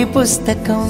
వెళ్ళి పుస్తకం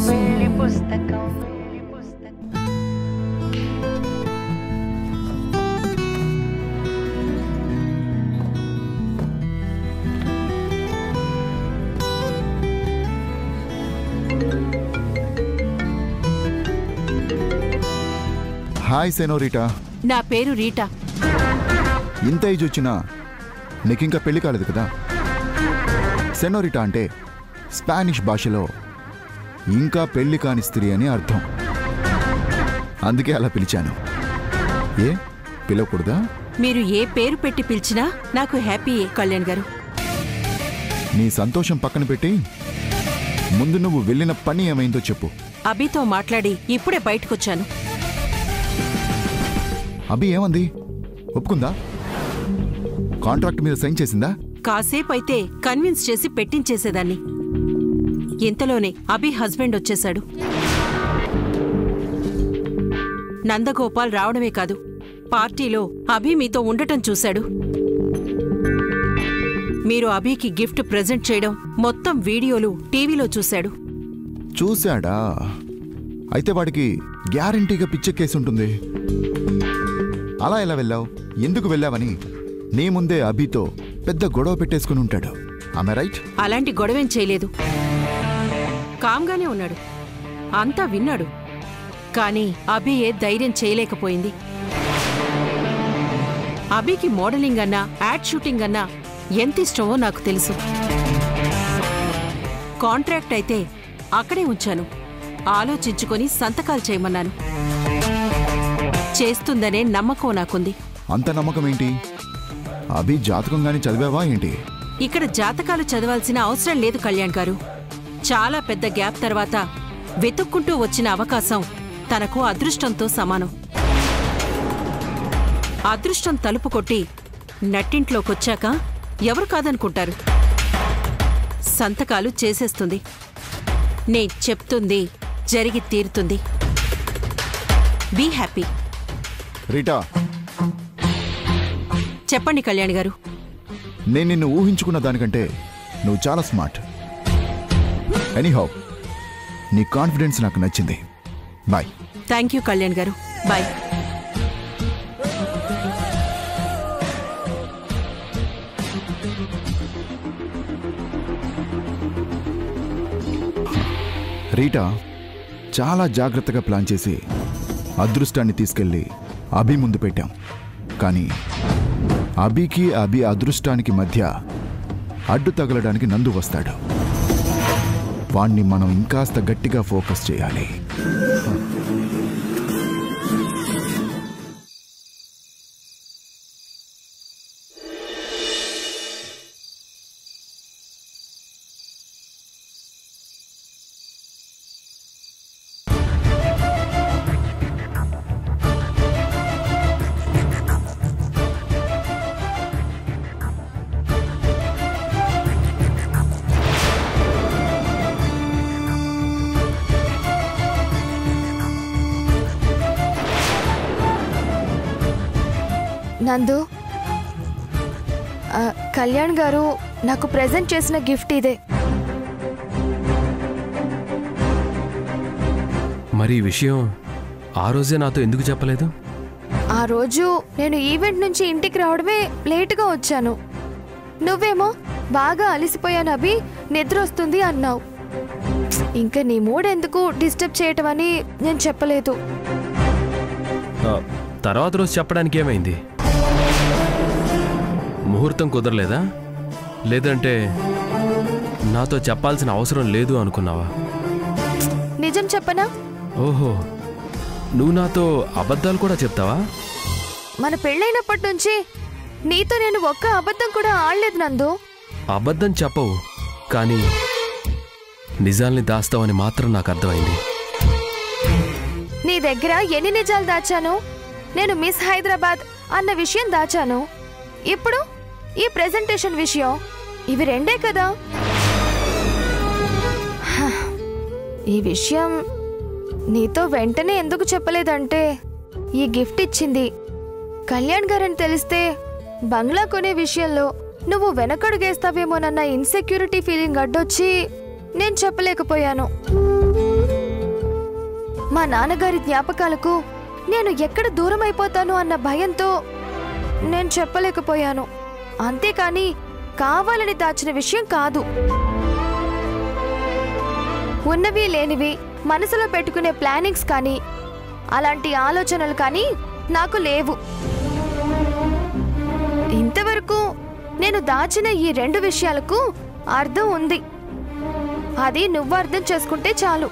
hi senorita నా పేరు రీటా ఇంత ఏజ్ వచ్చినా నీకింకా పెళ్లి కాలేదు కదా సెనోరిటా అంటే స్పానిష్ భాషలో ఇంకా పెళ్లి కాని స్త్రీ అని అర్థం అందుకే అలా పిలిచాను ఏ పిలవకూడదా మీరు ఏ పేరు పెట్టి పిలిచినా నాకు హ్యాపీయే కళ్యాణ్ గారు నీ సంతోషం పక్కన పెట్టి ముందు నువ్వు వెళ్ళిన పని ఏమైందో చెప్పు అభితో మాట్లాడి ఇప్పుడే బయటకొచ్చాను అభి ఏమంది ఒప్పుకుందా కాంట్రాక్ట్ మీద సైన్ చేసిందా కాసేపు అయితే కన్విన్స్ చేసి పెట్టించేసేదాన్ని ఇంతలోనే అభి హస్బెండ్ వచ్చేశాడు నందగోపాల్ రావడమే కాదు పార్టీలో అభి మీతో ఉండటం చూశాడు మీరు అభికి గిఫ్ట్ ప్రెజెంట్ చేయడం మొత్తం వీడియోలు టీవీలో చూశాడు చూశాడా అయితే వాడికి గ్యారంటీగా పిచ్చెక్కేసి ఉంటుంది అలా ఎలా వెళ్ళావు ఎందుకు వెళ్ళావని నీ ముందే అభితో పెద్ద గొడవ పెట్టేసుకుని ఉంటాడు ఆమె రైట్ అలాంటి గొడవేం చేయలేదు కామ్గానే ఉన్నాడు అంతా విన్నాడు కానీ అభి ఏ ధైర్యం చేయలేకపోయింది అభికి మోడలింగ్ అన్నా యాడ్ షూటింగ్ అన్నా ఎంత ఇష్టమో నాకు తెలుసు కాంట్రాక్ట్ అయితే అక్కడే ఉంచాను ఆలోచించుకొని సంతకాలు చేయమన్నాను చేస్తుందనే నమ్మకం నాకుంది అంత నమ్మకం ఏంటి అభి జాతకం గాని చదివావా ఏంటి ఇక్కడ జాతకాలు చదవాల్సిన అవసరం లేదు కళ్యాణ్ గారు చాలా పెద్ద గ్యాప్ తర్వాత వెతుక్కుంటూ వచ్చిన అవకాశం తనకు అదృష్టంతో సమానం అదృష్టం తలుపు కొట్టి నట్టింట్లోకొచ్చాక ఎవరు కాదనుకుంటారు సంతకాలు చేసేస్తుంది నే చెప్తుంది జరిగి తీరుతుంది బీ హ్యాపీ రీటా చెప్పండి కళ్యాణ్ గారు నేను నిన్ను ఊహించుకున్న దానికంటే నువ్వు చాలా స్మార్ట్ ఎనీహౌ నీ కాన్ఫిడెన్స్ నాకు నచ్చింది బాయ్ థ్యాంక్ యూ కళ్యాణ్ గారు బాయ్ రీటా చాలా జాగ్రత్తగా ప్లాన్ చేసి అదృష్టాన్ని తీసుకెళ్ళి అభి ముందు పెట్టాం కానీ అభికి అభి అదృష్టానికి మధ్య అడ్డు తగలడానికి నందు వస్తాడు వాణ్ణి మనం ఇంకాస్త గట్టిగా ఫోకస్ చేయాలి నందు ఆ, కళ్యాణ్ గారు నాకు ప్రెజెంట్ చేసిన గిఫ్ట్ ఇదే మరి ఈ విషయం ఆ రోజే నాతో ఎందుకు చెప్పలేదు ఆ రోజు నేను ఈవెంట్ నుంచి ఇంటికి రావడమే లేటుగా వచ్చాను నువ్వేమో బాగా అలసిపోయాను అభి నిద్ర వస్తుంది అన్నావు ఇంకా నీ మూడ్ ఎందుకు డిస్టర్బ్ చేయటం అని నేను చెప్పలేదు ఆ, తర్వాత రోజు చెప్పడానికి ఏమైంది ముహూర్తం కుదరలేదా లేదంటే నాతో చెప్పాల్సిన అవసరం లేదు అనుకున్నావా నిజం చెప్పనా ఓహో నువ్వు నాతో అబద్ధాలు కూడా చెప్తావా మన పెళ్ళైనప్పటి నుంచి నీతో నేను ఒక్క అబద్ధం కూడా ఆడలేదు నందు అబద్ధం చెప్పవు కానీ నిజాల్ని దాస్తావని మాత్రం నాకు అర్థమైంది నీ దగ్గర ఎన్ని నిజాలు దాచాను నేను మిస్ హైదరాబాద్ అన్న విషయం దాచాను ఇప్పుడు ఈ ప్రెజెంటేషన్ విషయం ఇవి రెండే కదా హ, ఈ విషయం నీతో వెంటనే ఎందుకు చెప్పలేదంటే ఈ గిఫ్ట్ ఇచ్చింది కళ్యాణ్ గారని తెలిస్తే బంగ్లా కొనే విషయంలో నువ్వు వెనకడుగేస్తావేమోనన్న ఇన్సెక్యూరిటీ ఫీలింగ్ అడ్డొచ్చి నేను చెప్పలేకపోయాను మా నాన్నగారి జ్ఞాపకాలకు నేను ఎక్కడ దూరం అయిపోతాను అన్న భయంతో నేను చెప్పలేకపోయాను అంతేకాని కావాలని దాచిన విషయం కాదు ఉన్నవి లేనివి మనసులో పెట్టుకునే ప్లానింగ్స్ కానీ అలాంటి ఆలోచనలు కానీ నాకు లేవు ఇంతవరకు నేను దాచిన ఈ రెండు విషయాలకు అర్థం ఉంది అది నువ్వు అర్థం చేసుకుంటే చాలు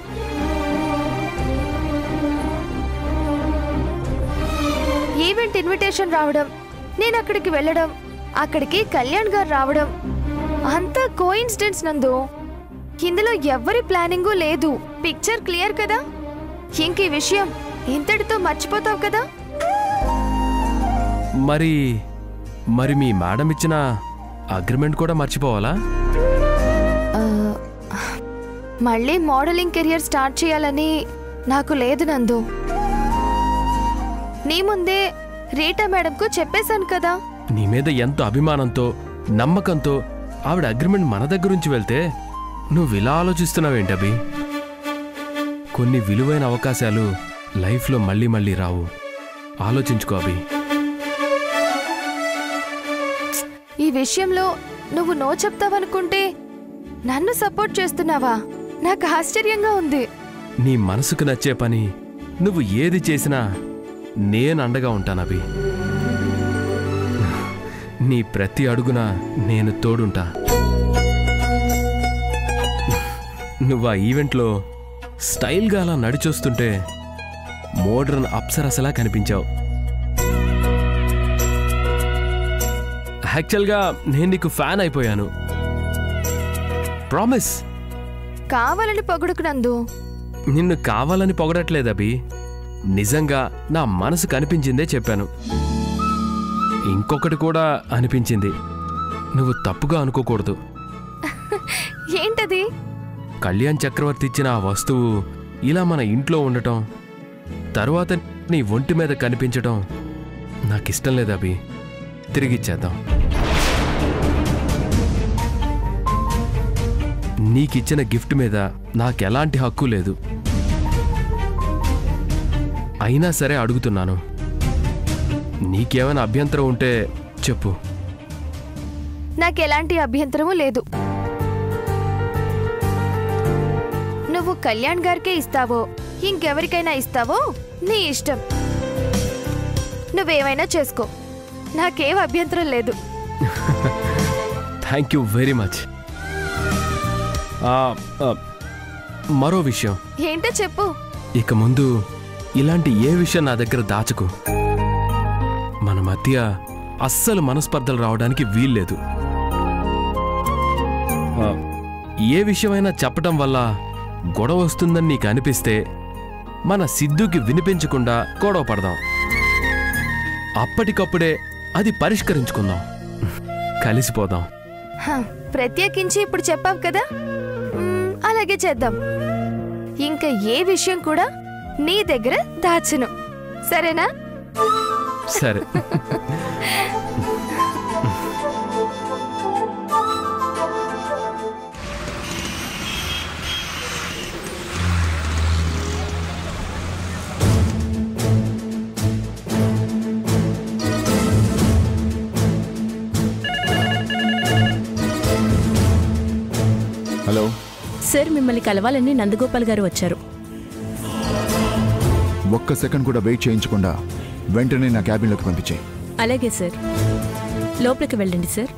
ఈవెంట్ ఇన్విటేషన్ రావడం నేను అక్కడికి వెళ్ళడం అక్కడికి కళ్యాణ్ గారు రావడం అంతా కోయిన్సిడెన్స్ నందు ఇందులో ఎవ్వరి ప్లానింగు లేదు పిక్చర్ క్లియర్ కదా ఇంక ఈ విషయం ఇంతటితో మర్చిపోతావు కదా మరి మరి మీ మేడం ఇచ్చిన అగ్రిమెంట్ కూడా మర్చిపోవాలా ఆ, మళ్ళీ మోడలింగ్ కెరియర్ స్టార్ట్ చేయాలని నాకు లేదు నందు నీ ముందే రీటా మేడంకు చెప్పేశాను కదా నీ మీద ఎంతో అభిమానంతో నమ్మకంతో ఆవిడ అగ్రిమెంట్ మన దగ్గరుంచి వెళ్తే నువ్వు ఇలా ఆలోచిస్తున్నావేంటి అభి కొన్ని విలువైన అవకాశాలు లైఫ్లో మళ్ళీ మళ్ళీ రావు ఆలోచించుకో అభి ఈ విషయంలో నువ్వు నో చెప్తావనుకుంటే నన్ను సపోర్ట్ చేస్తున్నావా నాకు ఆశ్చర్యంగా ఉంది నీ మనసుకు నచ్చే పని నువ్వు ఏది చేసినా నేను అండగా ఉంటాను అభి నీ ప్రతి అడుగున నేను తోడుంటా నువ్వు ఆ ఈవెంట్లో స్టైల్గా అలా నడిచొస్తుంటే మోడ్రన్ అప్సరసలా కనిపించావు యాక్చువల్గా నేను నీకు ఫ్యాన్ అయిపోయాను ప్రామిస్ కావాలని పొగుడుకు నందు నిన్ను కావాలని పొగడట్లేదు అభి నిజంగా నా మనసు కనిపించిందే చెప్పాను ఇంకొకటి కూడా అనిపించింది నువ్వు తప్పుగా అనుకోకూడదు ఏంటది కళ్యాణ్ చక్రవర్తి ఇచ్చిన ఆ వస్తువు ఇలా మన ఇంట్లో ఉండటం తరువాత నీ ఒంటి మీద కనిపించటం నాకిష్టం లేదు అభి తిరిగిచ్చేద్దాం నీకిచ్చిన గిఫ్ట్ మీద నాకెలాంటి హక్కు లేదు అయినా సరే అడుగుతున్నాను నీకేమైనా అభ్యంతరం ఉంటే చెప్పు నాకు ఎలాంటి అభ్యంతరము లేదు నువ్వు కళ్యాణ్ గారికే ఇస్తావో ఇంకెవరికైనా ఇస్తావో నీ ఇష్టం నువ్వేమైనా చేసుకో నాకేం అభ్యంతరం లేదు థ్యాంక్ యూ వెరీ మచ్ మరో విషయం ఏంటో చెప్పు ఇక ముందు ఇలాంటి ఏ విషయం నా దగ్గర దాచకు మన మధ్య అస్సలు మనస్పర్ధలు రావడానికి వీల్లేదు ఆ, ఏ విషయమైనా చెప్పటం వల్ల గొడవ వస్తుందని నీకు అనిపిస్తే మన సిద్ధుకి వినిపించకుండా గొడవ పడదాం అప్పటికప్పుడే అది పరిష్కరించుకుందాం కలిసిపోదాం హ, ప్రత్యేకించి ఇప్పుడు చెప్పావు కదా మ్మ్, అలాగే చేద్దాం ఇంకా ఏ విషయం కూడా నీ దగ్గర దాచను సరేనా సరే హలో సార్ మిమ్మల్ని కలవాలని నందగోపాల్ గారు వచ్చారు ఒక్క సెకండ్ కూడా వెయిట్ చేయించకుండా వెంటనే నా క్యాబిన్లోకి పంపించేయి అలాగే సార్ లోపలికి వెళ్ళండి సార్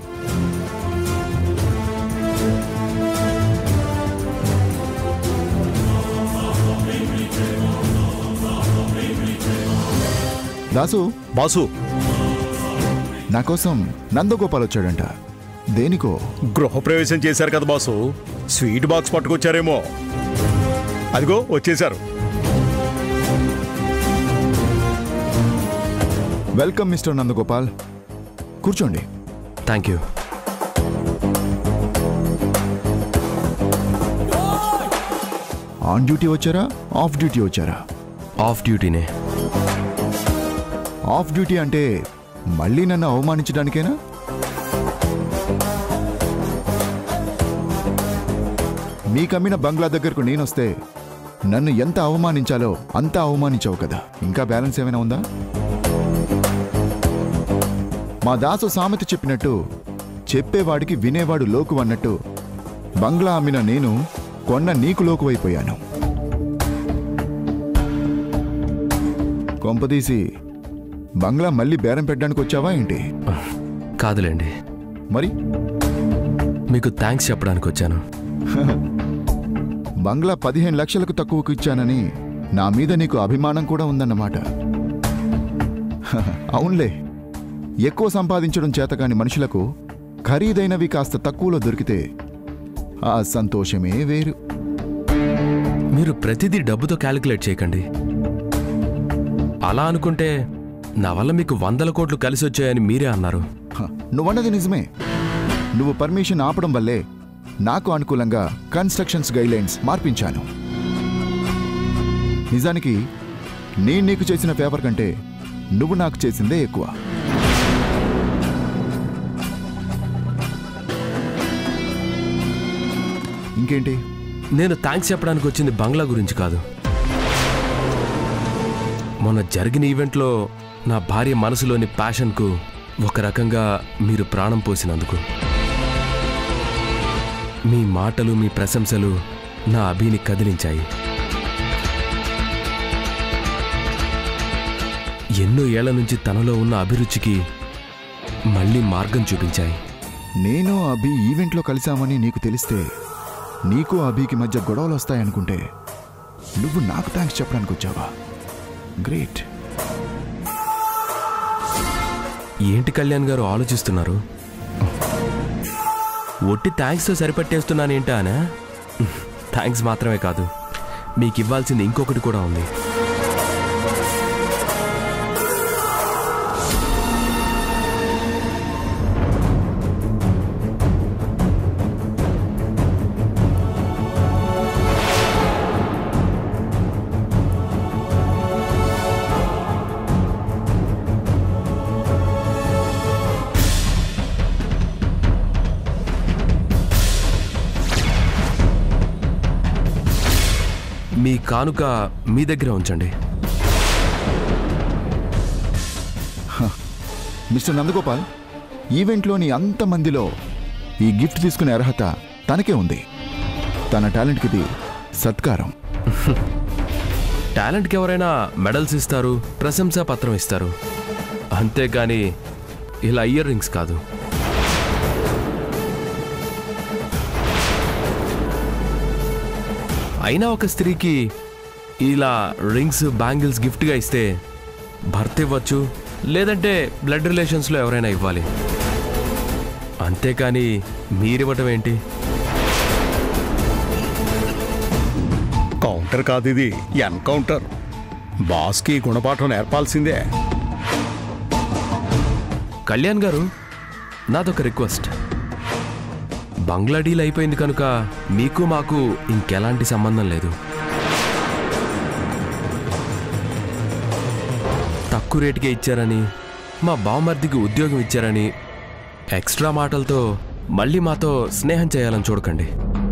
దాసు బాసు నా కోసం నందగోపాల్ వచ్చాడంట దేనికో గృహప్రవేశం చేశారు కదా బాసు స్వీట్ బాక్స్ పట్టుకొచ్చారేమో అదిగో వచ్చేశారు వెల్కమ్ మిస్టర్ నందగోపాల్ కూర్చోండి థ్యాంక్ యూ ఆన్ డ్యూటీ వచ్చారా ఆఫ్ డ్యూటీ వచ్చారా ఆఫ్ డ్యూటీనే ఆఫ్ డ్యూటీ అంటే మళ్ళీ నన్ను అవమానించడానికేనా మీకమ్మిన బంగ్లా దగ్గరకు నేనొస్తే నన్ను ఎంత అవమానించాలో అంత అవమానించావు కదా ఇంకా బ్యాలెన్స్ ఏమైనా ఉందా మా దాసు సామెత చెప్పినట్టు చెప్పేవాడికి వినేవాడు లోకు అన్నట్టు బంగ్లా అమ్మిన నేను కొన్న నీకు లోకువైపోయాను కొంపదీసి బంగ్లా మళ్ళీ బేరం పెట్టడానికి వచ్చావా ఏంటి కాదులేండి మరి మీకు థ్యాంక్స్ చెప్పడానికి వచ్చాను బంగ్లా పదిహేను లక్షలకు తక్కువకు ఇచ్చానని నా మీద నీకు అభిమానం కూడా ఉందన్నమాట హ, అవునులే ఎక్కువ సంపాదించడం చేతకాని మనుషులకు ఖరీదైనవి కాస్త తక్కువలో దొరికితే ఆ సంతోషమే వేరు మీరు ప్రతిదీ డబ్బుతో క్యాలిక్యులేట్ చేయకండి అలా అనుకుంటే నా వల్ల మీకు వందల కోట్లు కలిసి వచ్చాయని మీరే అన్నారు హ, నువ్వన్నది నిజమే నువ్వు పర్మిషన్ ఆపడం వల్లే నాకు అనుకూలంగా కన్స్ట్రక్షన్స్ గైడ్లైన్స్ మార్పించాను నిజానికి నేను నీకు చేసిన ఫేవర్ కంటే నువ్వు నాకు చేసిందే ఎక్కువ ఇంకేంటి నేను థ్యాంక్స్ చెప్పడానికి వచ్చింది బంగ్లా గురించి కాదు మొన్న జరిగిన ఈవెంట్లో నా భార్య మనసులోని ప్యాషన్కు ఒక రకంగా మీరు ప్రాణం పోసినందుకు మీ మాటలు మీ ప్రశంసలు నా అభిని కదిలించాయి ఎన్నో ఏళ్ల నుంచి తనలో ఉన్న అభిరుచికి మళ్ళీ మార్గం చూపించాయి నేను అభి ఈవెంట్లో కలిశామని నీకు తెలిస్తే నీకు అభికి మధ్య గొడవలు వస్తాయనుకుంటే నువ్వు నాకు థ్యాంక్స్ చెప్పడానికి వచ్చావా గ్రేట్ ఏంటి కళ్యాణ్ గారు ఆలోచిస్తున్నారు ఒట్టి థ్యాంక్స్తో సరిపెట్టేస్తున్నానేంటా అనా థ్యాంక్స్ మాత్రమే కాదు మీకు ఇవ్వాల్సింది ఇంకొకటి కూడా ఉంది మీ కానుక మీ దగ్గర ఉంచండి మిస్టర్ నందగోపాల్ ఈవెంట్లోని అంతమందిలో ఈ గిఫ్ట్ తీసుకునే అర్హత తనకే ఉంది తన టాలెంట్కి ఇది సత్కారం టాలెంట్కి ఎవరైనా మెడల్స్ ఇస్తారు ప్రశంసా పత్రం ఇస్తారు అంతేగాని ఇలా ఇయర్ రింగ్స్ కాదు అయినా ఒక స్త్రీకి ఇలా రింగ్స్ బ్యాంగిల్స్ గిఫ్ట్గా ఇస్తే భర్త ఇవ్వచ్చు లేదంటే బ్లడ్ రిలేషన్స్లో ఎవరైనా ఇవ్వాలి అంతేకాని మీరివ్వటం ఏంటి కౌంటర్ కాదు ఇది ఎన్కౌంటర్ బాస్కి గుణపాఠం నేర్పాల్సిందే కళ్యాణ్ గారు నాదొక రిక్వెస్ట్ బంగ్లా డీల్ అయిపోయింది కనుక మీకు మాకు ఇంకెలాంటి సంబంధం లేదు తక్కువ రేటుకే ఇచ్చారని మా బావమర్దికి ఉద్యోగం ఇచ్చారని ఎక్స్ట్రా మాటలతో మళ్ళీ మాతో స్నేహం చేయాలని చూడకండి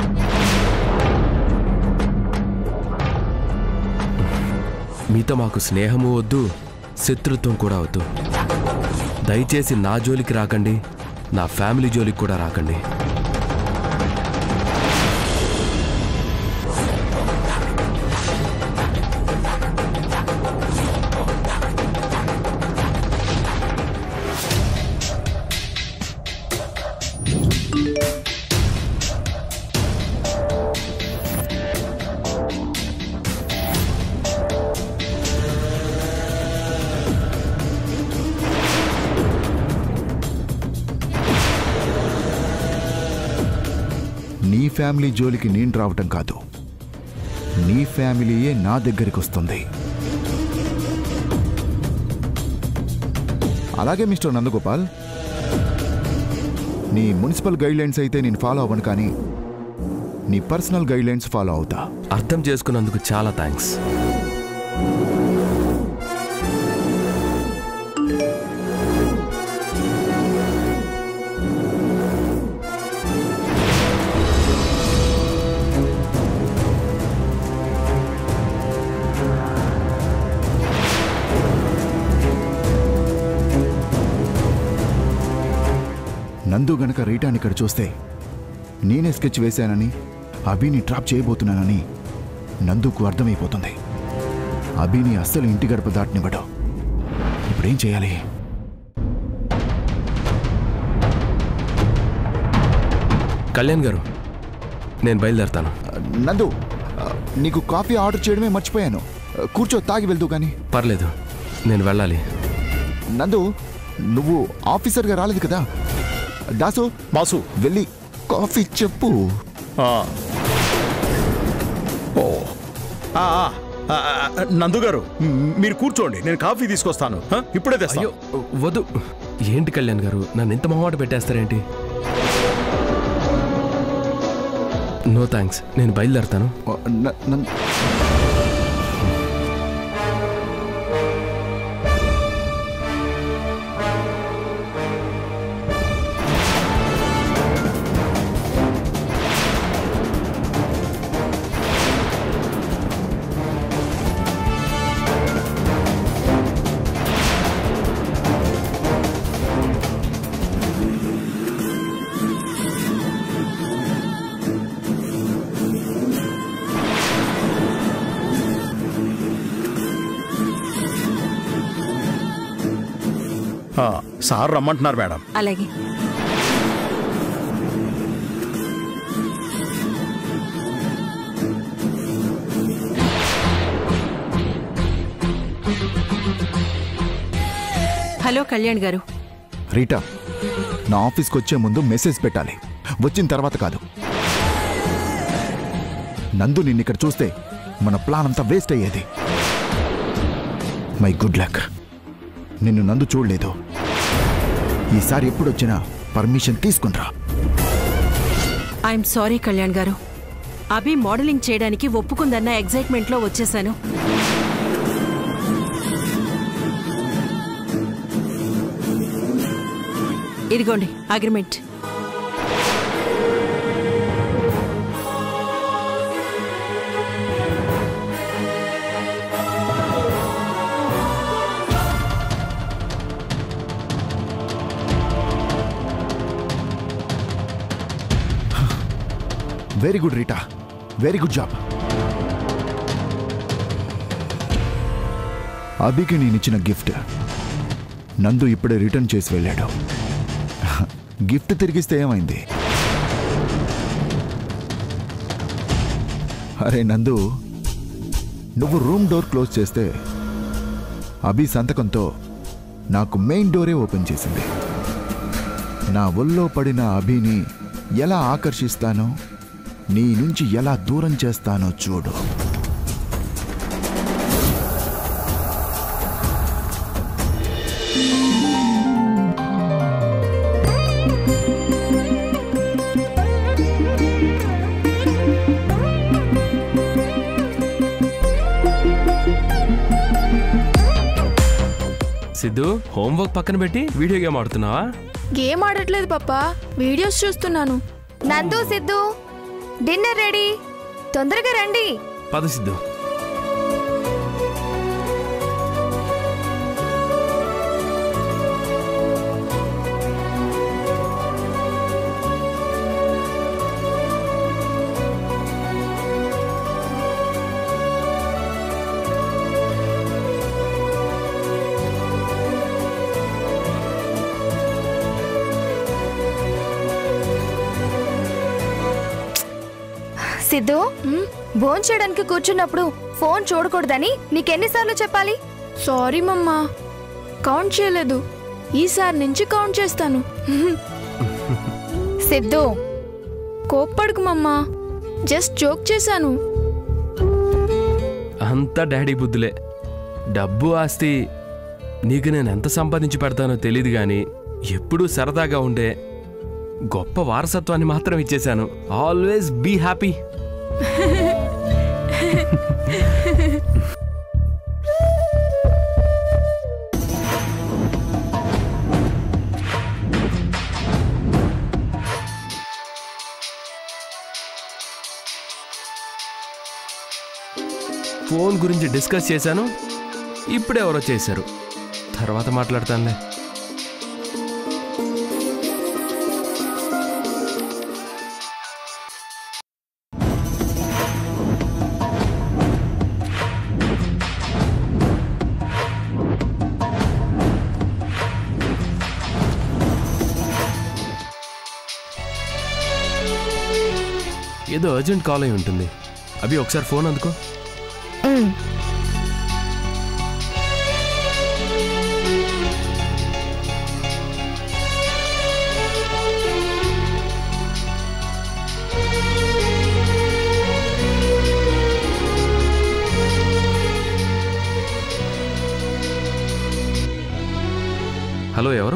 మీతో మాకు స్నేహము వద్దు శత్రుత్వం కూడా వద్దు దయచేసి నా జోలికి రాకండి నా ఫ్యామిలీ జోలికి కూడా రాకండి నీ ఫ్యామిలీ జోలికి నేను రావటం కాదు నీ ఫ్యామిలీయే నా దగ్గరికి వస్తుంది అలాగే మిస్టర్ నందగోపాల్ నీ మున్సిపల్ గైడ్లైన్స్ అయితే నేను ఫాలో అవ్వను కానీ నీ పర్సనల్ గైడ్లైన్స్ ఫాలో అవుతా అర్థం చేసుకున్నందుకు చాలా థ్యాంక్స్ నందు గనక రీటాని ఇక్కడ చూస్తే నేనే స్కెచ్ వేశానని అభిని ట్రాప్ చేయబోతున్నానని నందుకు అర్థమైపోతుంది అభిని అస్సలు ఇంటి గడప దాటనివ్వడు ఇప్పుడేం చేయాలి కళ్యాణ్ గారు నేను బయలుదేరతాను ఆ, నందు ఆ, నీకు కాఫీ ఆర్డర్ చేయడమే మర్చిపోయాను ఆ, కూర్చో తాగి వెళ్తూ కానీ పర్లేదు నేను వెళ్ళాలి నందు నువ్వు ఆఫీసర్గా రాలేదు కదా దాసు బాసు వెళ్ళి కాఫీ చెప్పు ఆ. ఓ ఆ, ఆ, ఆ, ఆ, నందు గారు మ్, మీరు కూర్చోండి నేను కాఫీ తీసుకొస్తాను ఆ, ఇప్పుడే తెస్తాను అయ్యో వద్దు ఏంటి కళ్యాణ్ గారు నన్ను ఇంత మొహమాట పెట్టేస్తారేంటి నో థ్యాంక్స్ నేను బయలుదేరతాను ఆ, న- నం- ఆ, సార్ రమ్మంటున్నారు మేడం అలాగే హలో కళ్యాణ్ గారు రీటా నా ఆఫీస్కి వచ్చే ముందు మెసేజ్ పెట్టాలి వచ్చిన తర్వాత కాదు నందు నిన్ను ఇక్కడ చూస్తే మన ప్లాన్ అంతా వేస్ట్ అయ్యేది మై గుడ్ లక్ నిన్ను నందు చూడలేదు ఈసారి ఎప్పుడొచ్చినా పర్మిషన్ తీసుకునిరా ఐఎమ్ సారీ కళ్యాణ్ గారు అభి మోడలింగ్ చేయడానికి ఒప్పుకుందన్న ఎగ్జైట్మెంట్లో వచ్చేసాను ఇదిగోండి agreement very good Rita very good job అభికి నేను ఇచ్చిన గిఫ్ట్ నందు ఇప్పుడే రిటర్న్ చేసి వెళ్ళాడు గిఫ్ట్ తిరిగిస్తే ఏమైంది అరే నందు నువ్వు రూమ్ డోర్ క్లోజ్ చేస్తే అభి సంతకంతో నాకు మెయిన్ డోరే ఓపెన్ చేసింది నా ఒళ్ళో పడిన అభిని ఎలా ఆకర్షిస్తానో నీ నుంచి ఎలా దూరం చేస్తానో చూడు సిద్ధు హోంవర్క్ పక్కన పెట్టి వీడియో గేమ్ ఆడుతున్నావా గేమ్ ఆడట్లేదు పప్పా వీడియోస్ చూస్తున్నాను నందు సిద్ధు డిన్నర్ రెడీ తొందరగా రండి పద సిద్ధు సిద్ధు భోన్ చేయడానికి కూర్చున్నప్పుడు ఫోన్ చూడకూడదని నీకెన్నిసార్లు చెప్పాలి సారీ మమ్మా కౌంట్ చేయలేదు ఈసారి నుంచి కౌంట్ చేస్తాను సిద్ధు కోప్పడుకు మమ్మా జస్ట్ జోక్ చేశాను అంతా డాడీ బుద్ధులే డబ్బు ఆస్తి నీకు నేను ఎంత సంపాదించి పెడతానో తెలియదు కానీ ఎప్పుడూ సరదాగా ఉండే గొప్ప వారసత్వాన్ని మాత్రం ఇచ్చేశాను ఆల్వేస్ బీ హ్యాపీ ఫోన్ గురించి డిస్కస్ చేశాను ఇప్పుడే ఎవరో చేశారు తర్వాత మాట్లాడతానులే ఏదో అర్జెంట్ కాల్ అయి ఉంటుంది అభి ఒకసారి ఫోన్ అందుకో ఉమ్. హలో ఎవరు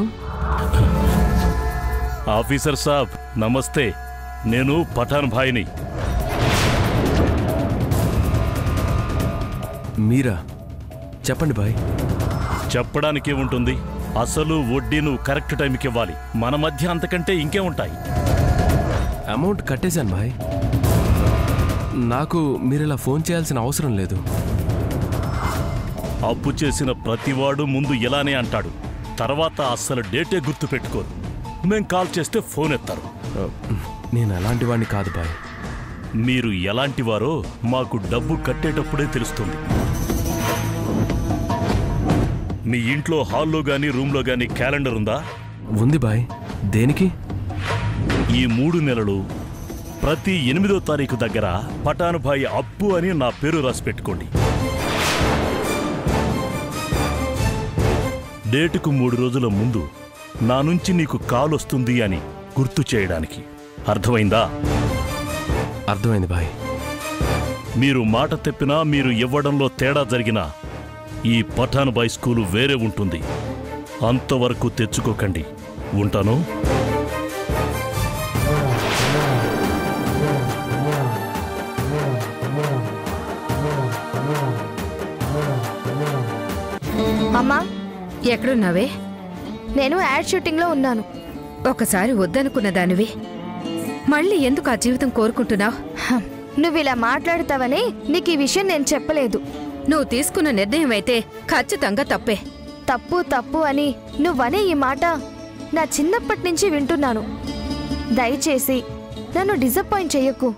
ఆఫీసర్ సాబ్ నమస్తే నేను పఠాన్ భాయ్ని మీరా చెప్పండి బాయ్ చెప్పడానికి ఉంటుంది అసలు వడ్డీ నువ్వు కరెక్ట్ టైంకి ఇవ్వాలి మన మధ్య అంతకంటే ఇంకే ఉంటాయి అమౌంట్ కట్టేశాను బాయ్ నాకు మీరు ఇలా ఫోన్ చేయాల్సిన అవసరం లేదు అప్పు చేసిన ప్రతివాడు ముందు ఇలానే అంటాడు తర్వాత అస్సలు డేటే గుర్తు పెట్టుకోరు మేం కాల్ చేస్తే ఫోన్ ఎత్తారు ఆ, నేను అలాంటి వాడిని కాదు బాయ్ మీరు ఎలాంటివారో మాకు డబ్బు కట్టేటప్పుడే తెలుస్తుంది మీ ఇంట్లో హాల్లో గాని రూమ్లో గాని క్యాలెండర్ ఉందా ఉంది బాయ్ దేనికి ఈ మూడు నెలలు ప్రతి ఎనిమిదో తారీఖు దగ్గర పటానుభాయి అప్పు అని నా పేరు రాసి పెట్టుకోండి డేటుకు మూడు రోజుల ముందు నా నుంచి నీకు కాల్ వస్తుంది అని గుర్తు చేయడానికి అర్థమైందా అర్థమైంది బాయ్ మీరు మాట తెప్పినా మీరు ఇవ్వడంలో తేడా జరిగినా ఈ పఠానుబాయ్ స్కూలు వేరే ఉంటుంది అంతవరకు తెచ్చుకోకండి ఉంటాను అమ్మా ఎక్కడున్నావే నేను యాడ్ షూటింగ్లో ఉన్నాను ఒకసారి వద్దనుకున్న దానివి మళ్ళీ ఎందుకు ఆ జీవితం కోరుకుంటున్నావు హం, నువ్వు ఇలా మాట్లాడతావని నీకు ఈ విషయం నేను చెప్పలేదు నువ్వు తీసుకున్న నిర్ణయం అయితే ఖచ్చితంగా తప్పే తప్పు తప్పు అని నువ్వనే ఈ మాట నా చిన్నప్పటి నుంచి వింటున్నాను దయచేసి నన్ను డిసప్పాయింట్ చెయ్యకు